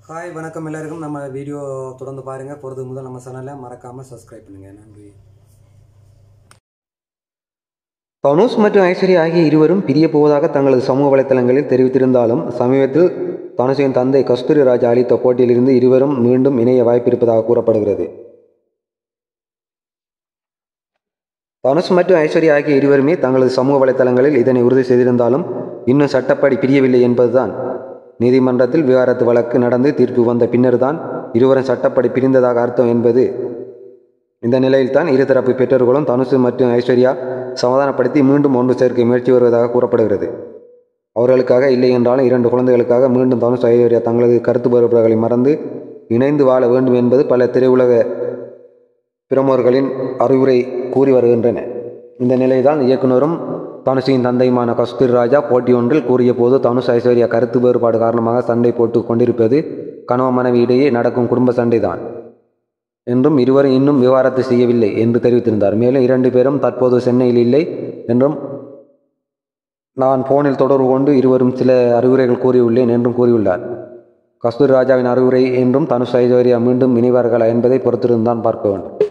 hi வணக்கம் எல்லாருக்கும் நம்ம வீடியோ தொடர்ந்து பாருங்கள் போகிறது முதல் நம்ம சேனலை மறக்காமல் சப்ஸ்கிரைப் பண்ணுங்கள் நன்றி தனுஷ் மற்றும் ஐஸ்வர்யா ஆகிய இருவரும் பிரிய போவதாக தங்களது சமூக வலைத்தளங்களில் தெரிவித்திருந்தாலும் சமீபத்தில் தனுஷின் தந்தை கஸ்தூரி ராஜா அளித்த போட்டியிலிருந்து இருவரும் மீண்டும் இணைய வாய்ப்பிருப்பதாக கூறப்படுகிறது தனுஷ் மற்றும் ஐஸ்வர்யா ஆகிய இருவருமே தங்களது சமூக வலைத்தளங்களில் இதனை உறுதி செய்திருந்தாலும் இன்னும் சட்டப்படி பிரியவில்லை என்பதுதான் நீதிமன்றத்தில் விவாகரத்து வழக்கு நடந்து தீர்ப்பு வந்த பின்னர்தான் இருவரும் சட்டப்படி பிரிந்ததாக அர்த்தம் என்பது இந்த நிலையில்தான் இருதரப்பு பெற்றோர்களும் தனுஷ் மற்றும் ஐஸ்வர்யா சமாதானப்படுத்தி மீண்டும் ஒன்று சேர்க்க முயற்சி வருவதாக கூறப்படுகிறது அவர்களுக்காக இல்லை என்றாலும் இரண்டு குழந்தைகளுக்காக மீண்டும் தனுஷ் ஐஸ்வர்யா தங்களது கருத்து வேறுபாடுகளை மறந்து இணைந்து வாழ வேண்டும் என்பது பல திரையுலக பிரமுகர்களின் அறிவுரை கூறி வருகின்றன இந்த நிலைதான் இயக்குனரும் தனுஷின் தந்தையுமான கஸ்தூரி ராஜா போட்டி ஒன்றில் கூறிய போது தனுஷ் ஐஸ்வர்யா கருத்து வேறுபாடு காரணமாக சண்டை போட்டு கொண்டிருப்பது கணவன் மனைவி இடையே நடக்கும் குடும்ப சண்டைதான் என்றும் இருவரும் இன்னும் விவாகரத்து செய்யவில்லை என்று தெரிவித்திருந்தார் மேலும் இரண்டு பேரும் தற்போது சென்னையில் இல்லை என்றும் நான் போனில் தொடர்பு கொண்டு இருவரும் சில அறிவுரைகள் கூறியுள்ளேன் என்றும் கூறியுள்ளார் கஸ்தூரி ராஜாவின் அறிவுரை என்றும் தனுஷ் ஐஸ்வர்யா மீண்டும் இணைவார்களா என்பதை பொறுத்திருந்தான் பார்க்க வேண்டும்